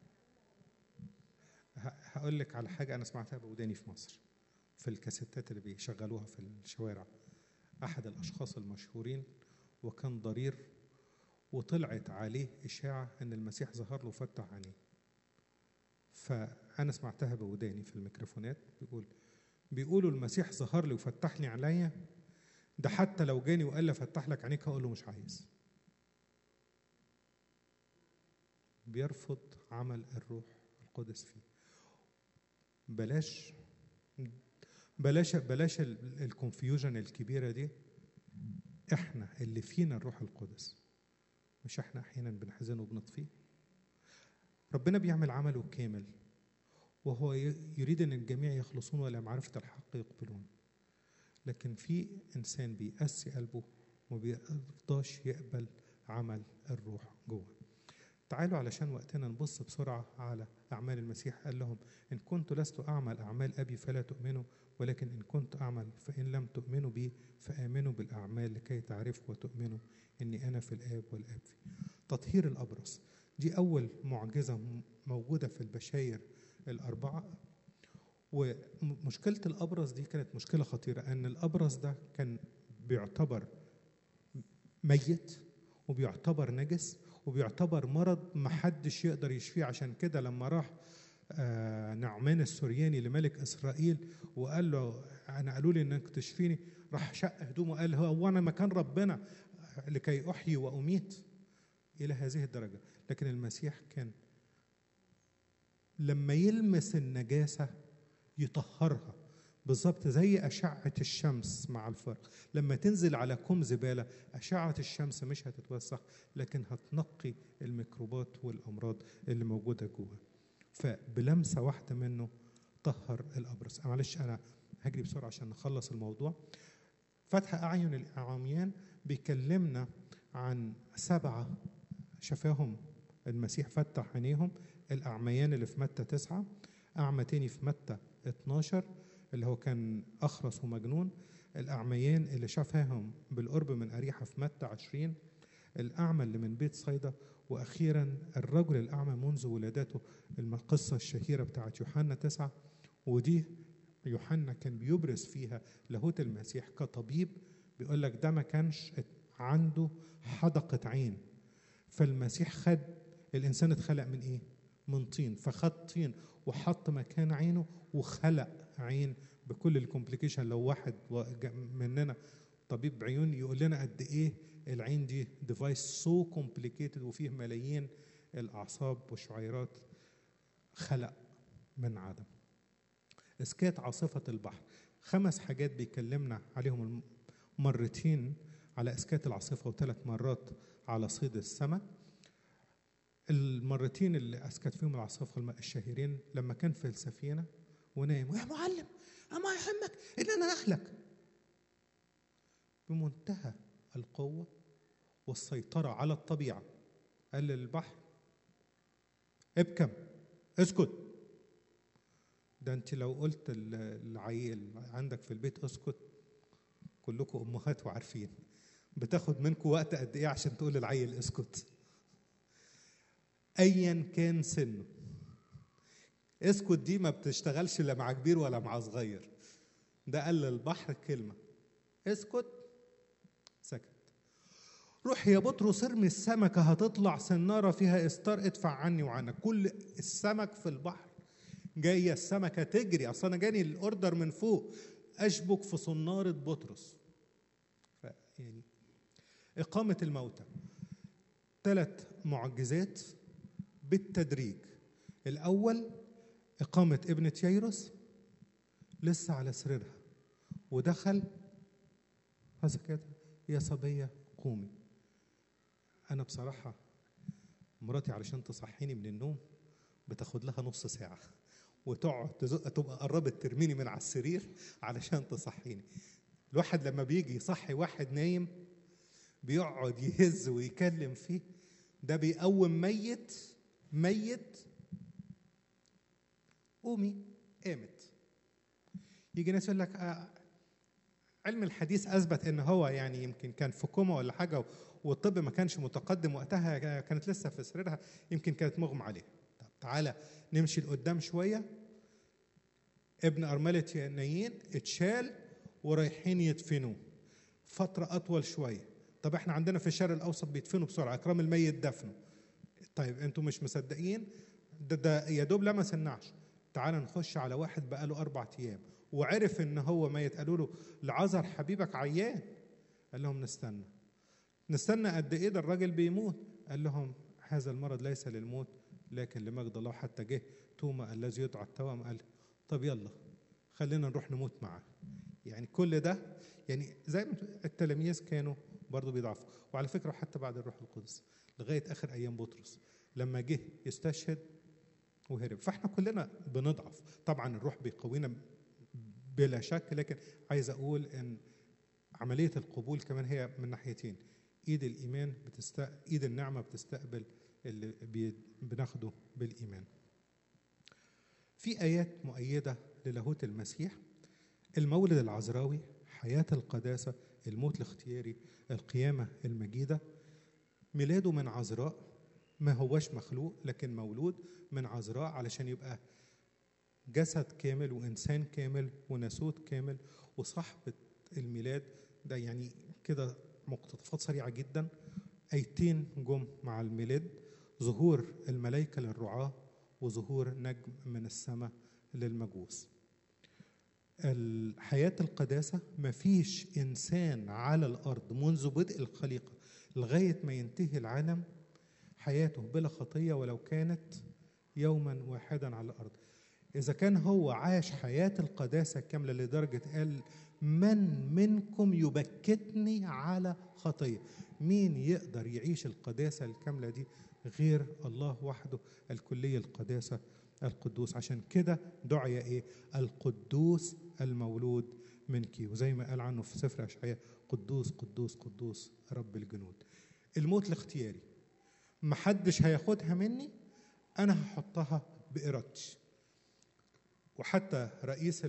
[SPEAKER 1] ه- هقول لك على حاجه انا سمعتها بوداني في مصر في الكاسيتات اللي بيشغلوها في الشوارع احد الاشخاص المشهورين وكان ضرير وطلعت عليه اشاعه ان المسيح ظهر له وفتح عينيه فانا سمعتها بوداني في الميكروفونات بيقول بيقولوا المسيح ظهر لي وفتح لي عينيا ده حتى لو جاني وقال لي فتح لك عينيك هقول له مش عايز بيرفض عمل الروح القدس فيه بلاش بلاش بلاش الكونفيوجن الكبيره دي احنا اللي فينا الروح القدس مش احنا احيانا بنحزن وبنطفيه ربنا بيعمل عمله كامل وهو ي- يريد ان الجميع يخلصون والى معرفه الحق يقبلون لكن في انسان بيقسي قلبه وما بيرضاش يقبل عمل الروح جوه تعالوا علشان وقتنا نبص بسرعة على أعمال المسيح قال لهم إن كنت لست أعمل أعمال أبي فلا تؤمنوا ولكن إن كنت أعمل فإن لم تؤمنوا بي فآمنوا بالأعمال لكي تعرفوا وتؤمنوا إني أنا في الآب والآب في تطهير الأبرص دي أول معجزة م- موجودة في البشاير الأربعة ومشكلة الأبرص دي كانت مشكلة خطيرة أن الأبرص ده كان بيعتبر ميت وبيعتبر نجس وبيعتبر مرض محدش يقدر يشفيه عشان كده لما راح آه، نعمان السورياني لملك اسرائيل وقال له انا قالوا لي انك تشفيني راح شق هدومه وقال هو انا مكان ربنا لكي احيي واميت الى هذه الدرجه لكن المسيح كان لما يلمس النجاسة يطهرها بالظبط زي أشعة الشمس مع الفرق لما تنزل على كوم زبالة أشعة الشمس مش هتتوسخ لكن هتنقي الميكروبات والأمراض اللي موجودة جوه فبلمسة واحدة منه طهر الأبرص معلش أنا هجري بسرعة عشان نخلص الموضوع فتح أعين الأعميان بيكلمنا عن سبعة شفاهم المسيح فتح عينيهم الأعميان اللي في متى تسعة أعمى تاني في متى 12 اللي هو كان أخرس ومجنون الأعميان اللي شافاهم بالقرب من أريحة في متى 20 الأعمى اللي من بيت صيدا وأخيرا الرجل الأعمى منذ ولادته القصة الشهيرة بتاعت يوحنا تسعة ودي يوحنا كان بيبرز فيها لاهوت المسيح كطبيب بيقول لك ده ما كانش عنده حدقة عين فالمسيح خد الإنسان اتخلق من إيه؟ من طين فخد طين وحط مكان عينه وخلق عين بكل الكومبليكيشن لو واحد مننا طبيب عيون يقول لنا قد ايه العين دي ديفايس سو كومبليكيتد وفيه ملايين الاعصاب والشعيرات خلق من عدم اسكات عاصفه البحر خمس حاجات بيكلمنا عليهم مرتين على اسكات العاصفه وثلاث مرات على صيد السمك المرتين اللي اسكت فيهم العاصفه الشهيرين لما كان في السفينه ونايم يا معلم اما يهمك ان انا اهلك بمنتهى القوه والسيطره على الطبيعه قال للبحر ابكم اسكت ده انت لو قلت العيل عندك في البيت اسكت كلكم امهات وعارفين بتاخد منكم وقت قد ايه عشان تقول للعيل اسكت ايا كان سنه اسكت دي ما بتشتغلش لا مع كبير ولا مع صغير ده قال للبحر كلمة اسكت سكت روح يا بطرس ارمي السمكة هتطلع سنارة فيها استار ادفع عني وعنك كل السمك في البحر جاية السمكة تجري أصل أنا جاني الأوردر من فوق أشبك في صنارة بطرس يعني إقامة الموتى ثلاث معجزات بالتدريج الأول إقامة ابنة ييروس لسه على سريرها ودخل هذا كده يا صبية قومي أنا بصراحة مراتي علشان تصحيني من النوم بتاخد لها نص ساعة وتقعد تزق تبقى قربت ترميني من على السرير علشان تصحيني الواحد لما بيجي يصحي واحد نايم بيقعد يهز ويكلم فيه ده بيقوم ميت ميت قومي قامت يجي ناس يقول لك آه علم الحديث اثبت ان هو يعني يمكن كان في كوما ولا حاجه والطب ما كانش متقدم وقتها كانت لسه في سريرها يمكن كانت مغمى عليها طب تعالى نمشي لقدام شويه ابن ارمله نايين اتشال ورايحين يدفنوه فتره اطول شويه طب احنا عندنا في الشرق الاوسط بيدفنوا بسرعه اكرام الميت دفنه طيب انتوا مش مصدقين ده, ده يا دوب لمس النعش تعال نخش على واحد بقاله أربع أيام وعرف إن هو ميت قالوا له لعذر حبيبك عيان قال لهم نستنى نستنى قد إيه ده الراجل بيموت قال لهم هذا المرض ليس للموت لكن لمجد الله حتى جه توما الذي يدعى التوأم قال طب يلا خلينا نروح نموت معاه يعني كل ده يعني زي ما التلاميذ كانوا برضه بيضعفوا وعلى فكرة حتى بعد الروح القدس لغاية آخر أيام بطرس لما جه يستشهد وهرب فاحنا كلنا بنضعف طبعا الروح بيقوينا بلا شك لكن عايز اقول ان عمليه القبول كمان هي من ناحيتين ايد الايمان بتست ايد النعمه بتستقبل اللي بي... بناخده بالايمان في ايات مؤيده للاهوت المسيح المولد العذراوي حياه القداسه الموت الاختياري القيامه المجيده ميلاده من عذراء ما هوش مخلوق لكن مولود من عذراء علشان يبقى جسد كامل وإنسان كامل وناسوت كامل وصاحبة الميلاد ده يعني كده مقتطفات سريعة جدا آيتين جم مع الميلاد ظهور الملائكة للرعاة وظهور نجم من السماء للمجوس الحياة القداسة مفيش إنسان على الأرض منذ بدء الخليقة لغاية ما ينتهي العالم حياته بلا خطية ولو كانت يوما واحدا على الارض اذا كان هو عاش حياه القداسه الكامله لدرجه قال من منكم يبكتني على خطيه مين يقدر يعيش القداسه الكامله دي غير الله وحده الكليه القداسه القدوس عشان كده دعي ايه القدوس المولود منك وزي ما قال عنه في سفر اشعياء قدوس قدوس قدوس رب الجنود الموت الاختياري محدش هياخدها مني انا هحطها بارادتي وحتى رئيس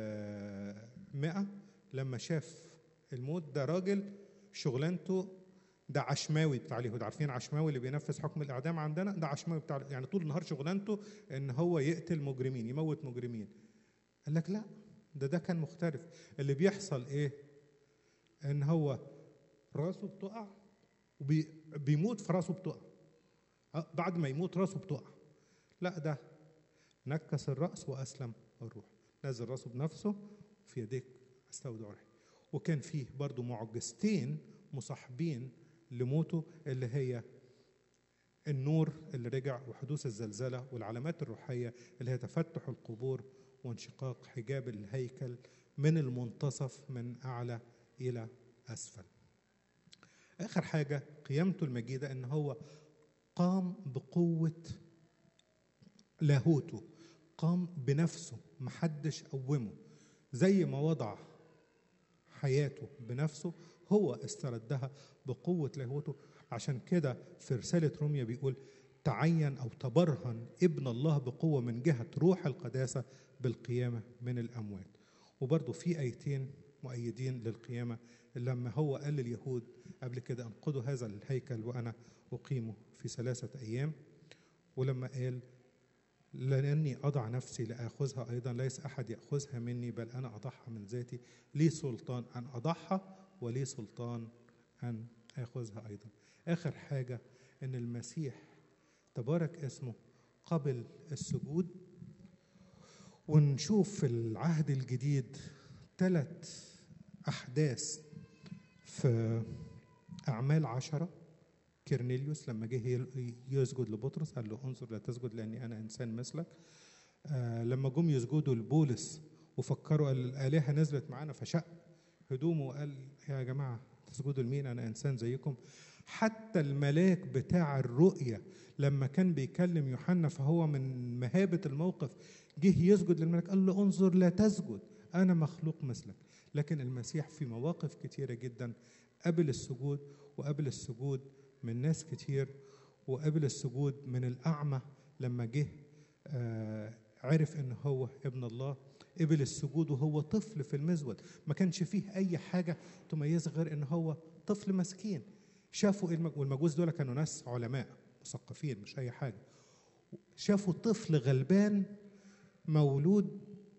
[SPEAKER 1] المئة لما شاف الموت ده راجل شغلانته ده عشماوي بتاع اليهود عارفين عشماوي اللي بينفذ حكم الاعدام عندنا ده عشماوي بتاع يعني طول النهار شغلانته ان هو يقتل مجرمين يموت مجرمين قال لك لا ده ده كان مختلف اللي بيحصل ايه ان هو راسه بتقع وبيموت في راسه بتقع أه، بعد ما يموت راسه بتقع لا ده نكس الراس واسلم الروح نزل راسه بنفسه في يديك استودع روحي وكان فيه برضو معجزتين مصاحبين لموته اللي هي النور اللي رجع وحدوث الزلزلة والعلامات الروحية اللي هي تفتح القبور وانشقاق حجاب الهيكل من المنتصف من أعلى إلى أسفل آخر حاجة قيامته المجيدة إن هو قام بقوة لاهوته قام بنفسه محدش قومه زي ما وضع حياته بنفسه هو استردها بقوة لاهوته عشان كده في رسالة روميا بيقول تعين أو تبرهن ابن الله بقوة من جهة روح القداسة بالقيامة من الأموات وبرضه في آيتين مؤيدين للقيامة لما هو قال لليهود قبل كده انقضوا هذا الهيكل وأنا أقيمه في ثلاثة أيام ولما قال لأني أضع نفسي لآخذها أيضا ليس أحد يأخذها مني بل أنا أضعها من ذاتي لي سلطان أن أضعها ولي سلطان أن آخذها أيضا آخر حاجة أن المسيح تبارك اسمه قبل السجود ونشوف في العهد الجديد ثلاث أحداث في أعمال عشرة كيرنيليوس لما جه يسجد لبطرس قال له انظر لا تسجد لاني انا انسان مثلك آه لما جم يسجدوا لبولس وفكروا قال الالهه نزلت معانا فشق هدومه وقال يا جماعه تسجدوا لمين انا انسان زيكم حتى الملاك بتاع الرؤية لما كان بيكلم يوحنا فهو من مهابة الموقف جه يسجد للملك قال له انظر لا تسجد أنا مخلوق مثلك لكن المسيح في مواقف كتيرة جدا قبل السجود وقبل السجود من ناس كتير وقبل السجود من الأعمى لما جه آه عرف ان هو ابن الله قبل السجود وهو طفل في المزود ما كانش فيه اي حاجه تميزه غير ان هو طفل مسكين شافوا المج... والمجوس دول كانوا ناس علماء مثقفين مش اي حاجه شافوا طفل غلبان مولود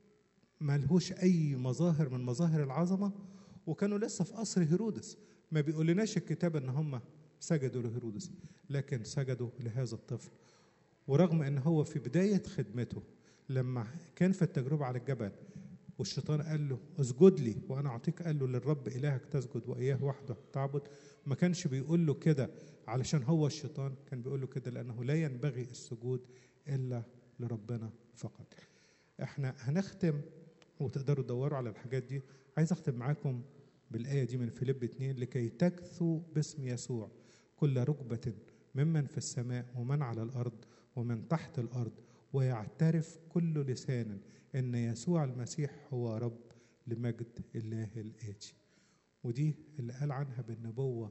[SPEAKER 1] ملهوش اي مظاهر من مظاهر العظمه وكانوا لسه في قصر هيرودس ما بيقولناش الكتاب ان هم سجدوا لهيرودس لكن سجدوا لهذا الطفل ورغم ان هو في بدايه خدمته لما كان في التجربه على الجبل والشيطان قال له اسجد لي وانا اعطيك قال له للرب الهك تسجد واياه وحده تعبد ما كانش بيقول له كده علشان هو الشيطان كان بيقول له كده لانه لا ينبغي السجود الا لربنا فقط احنا هنختم وتقدروا تدوروا على الحاجات دي عايز اختم معاكم بالايه دي من فيليب 2 لكي تكثوا باسم يسوع كل ركبه ممن في السماء ومن على الارض ومن تحت الارض ويعترف كل لسان ان يسوع المسيح هو رب لمجد الله الاتي ودي اللي قال عنها بالنبوه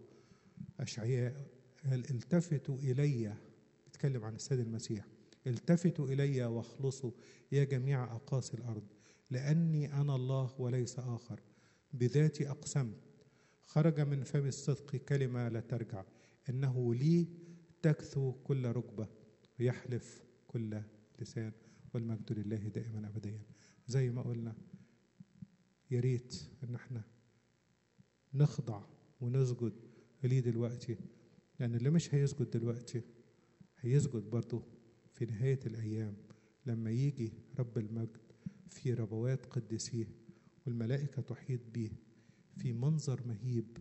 [SPEAKER 1] اشعياء قال التفتوا الي بيتكلم عن السيد المسيح التفتوا الي واخلصوا يا جميع اقاصي الارض لاني انا الله وليس اخر بذاتي اقسمت خرج من فم الصدق كلمه لا ترجع انه لي تكثو كل ركبه ويحلف كل لسان والمجد لله دائما ابديا زي ما قلنا يا ريت ان احنا نخضع ونسجد ليه دلوقتي لان اللي مش هيسجد دلوقتي هيسجد برضه في نهايه الايام لما يجي رب المجد في ربوات قدسيه والملائكه تحيط به في منظر مهيب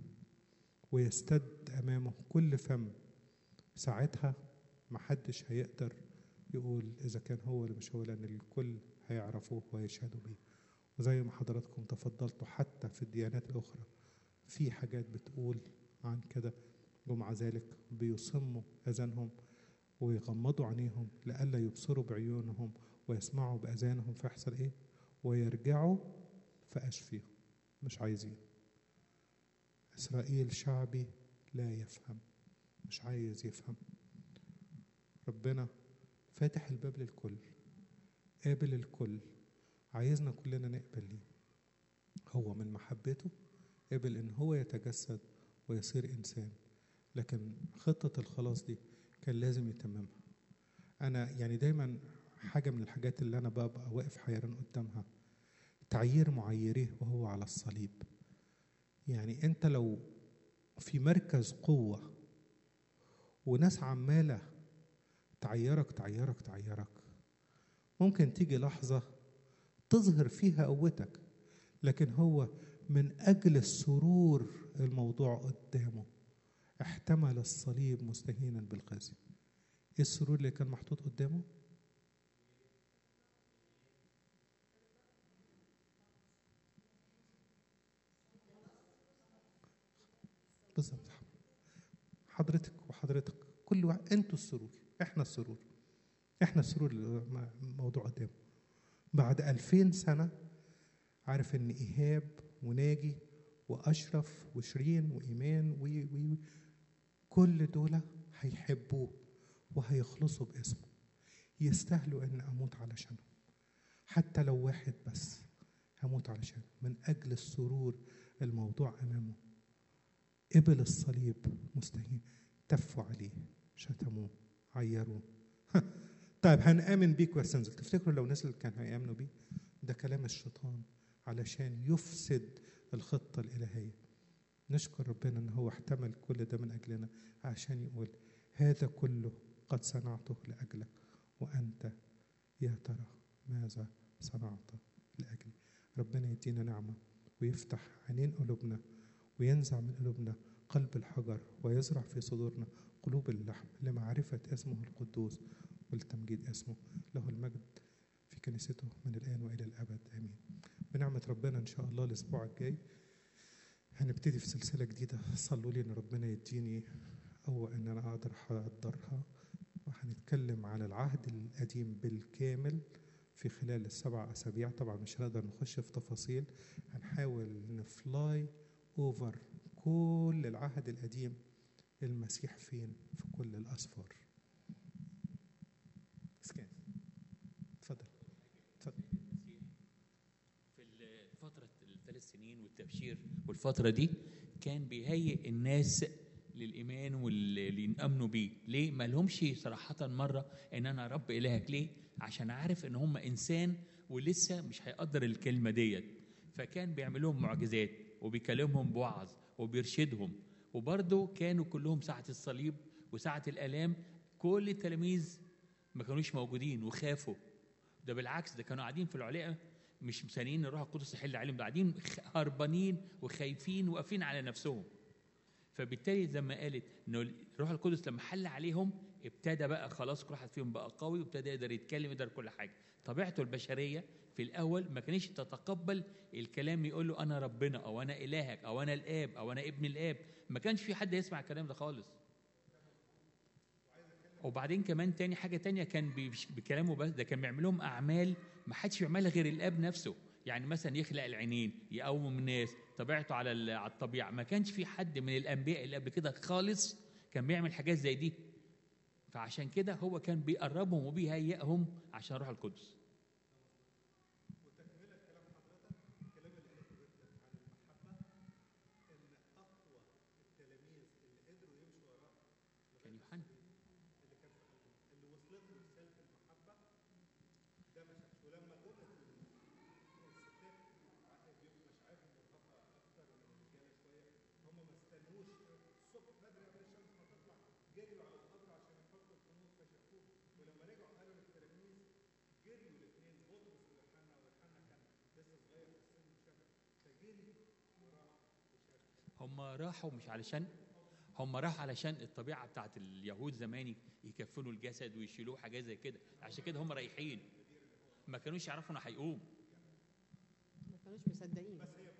[SPEAKER 1] ويستد امامه كل فم ساعتها محدش هيقدر يقول إذا كان هو ولا مش هو لأن الكل هيعرفوه ويشهدوا بيه وزي ما حضراتكم تفضلتوا حتى في الديانات الأخرى في حاجات بتقول عن كده ومع ذلك بيصموا أذانهم ويغمضوا عينيهم لئلا يبصروا بعيونهم ويسمعوا بأذانهم فيحصل إيه؟ ويرجعوا فأشفيهم مش عايزين إسرائيل شعبي لا يفهم مش عايز يفهم ربنا فاتح الباب للكل قابل الكل عايزنا كلنا نقبل ليه هو من محبته قبل ان هو يتجسد ويصير انسان لكن خطة الخلاص دي كان لازم يتممها انا يعني دايما حاجة من الحاجات اللي انا ببقى واقف حيران قدامها تعيير معيريه وهو على الصليب يعني انت لو في مركز قوة وناس عمالة تعيرك تعيرك تعيرك ممكن تيجي لحظة تظهر فيها قوتك لكن هو من أجل السرور الموضوع قدامه احتمل الصليب مستهينا بالخزي ايه السرور اللي كان محطوط قدامه بالظبط حضرتك وحضرتك كل واحد انتوا السرور احنا السرور احنا السرور اللي موضوع قدامه بعد ألفين سنة عارف ان ايهاب وناجي واشرف وشيرين وايمان وي وي كل دول هيحبوه وهيخلصوا باسمه يستاهلوا ان اموت علشانهم حتى لو واحد بس هموت علشانه من اجل السرور الموضوع امامه قبل الصليب مستهين تفوا عليه شتموه عيروه طيب هنآمن بيك وهتنزل تفتكروا لو نزل كان هيآمنوا بيه ده كلام الشيطان علشان يفسد الخطة الإلهية نشكر ربنا ان هو احتمل كل ده من اجلنا عشان يقول هذا كله قد صنعته لاجلك وانت يا ترى ماذا صنعت لاجلي ربنا يدينا نعمه ويفتح عينين قلوبنا وينزع من قلوبنا قلب الحجر ويزرع في صدورنا قلوب اللحم لمعرفة اسمه القدوس ولتمجيد اسمه له المجد في كنيسته من الآن وإلى الأبد آمين بنعمة ربنا إن شاء الله الأسبوع الجاي هنبتدي في سلسلة جديدة صلوا لي إن ربنا يديني قوة إن أنا أقدر أحضرها وهنتكلم عن العهد القديم بالكامل في خلال السبع أسابيع طبعا مش هنقدر نخش في تفاصيل هنحاول نفلاي أوفر كل العهد القديم المسيح فين في كل الأسفار اسكان اتفضل اتفضل
[SPEAKER 6] في فترة الثلاث سنين والتبشير والفترة دي كان بيهيئ الناس للإيمان واللي يأمنوا بيه ليه؟ ما لهمش صراحة مرة إن أنا رب إلهك ليه؟ عشان عارف إن هم إنسان ولسه مش هيقدر الكلمة ديت فكان بيعمل لهم معجزات وبيكلمهم بوعظ وبيرشدهم وبرضه كانوا كلهم ساعة الصليب وساعة الآلام كل التلاميذ ما كانوش موجودين وخافوا ده بالعكس ده كانوا قاعدين في العلاقة مش مستنيين الروح القدس يحل عليهم ده قاعدين هربانين وخايفين واقفين على نفسهم فبالتالي لما قالت انه الروح القدس لما حل عليهم ابتدى بقى خلاص كل واحد فيهم بقى قوي وابتدى يقدر يتكلم يقدر كل حاجه طبيعته البشريه في الاول ما كانش تتقبل الكلام يقول له انا ربنا او انا الهك او انا الاب او انا ابن الاب ما كانش في حد يسمع الكلام ده خالص وبعدين كمان تاني حاجه تانية كان بكلامه بس ده كان بيعمل لهم اعمال ما حدش بيعملها غير الاب نفسه يعني مثلا يخلق العينين يقوم الناس طبيعته على على الطبيعه ما كانش في حد من الانبياء اللي قبل كده خالص كان بيعمل حاجات زي دي فعشان كده هو كان بيقربهم وبيهيئهم عشان روح القدس كان يوحنا هم راحوا مش علشان هم راحوا علشان الطبيعه بتاعت اليهود زمان يكفنوا الجسد ويشيلوه حاجات زي كده عشان كده هم رايحين ما كانوش يعرفوا انه هيقوم
[SPEAKER 7] ما كانوش مصدقين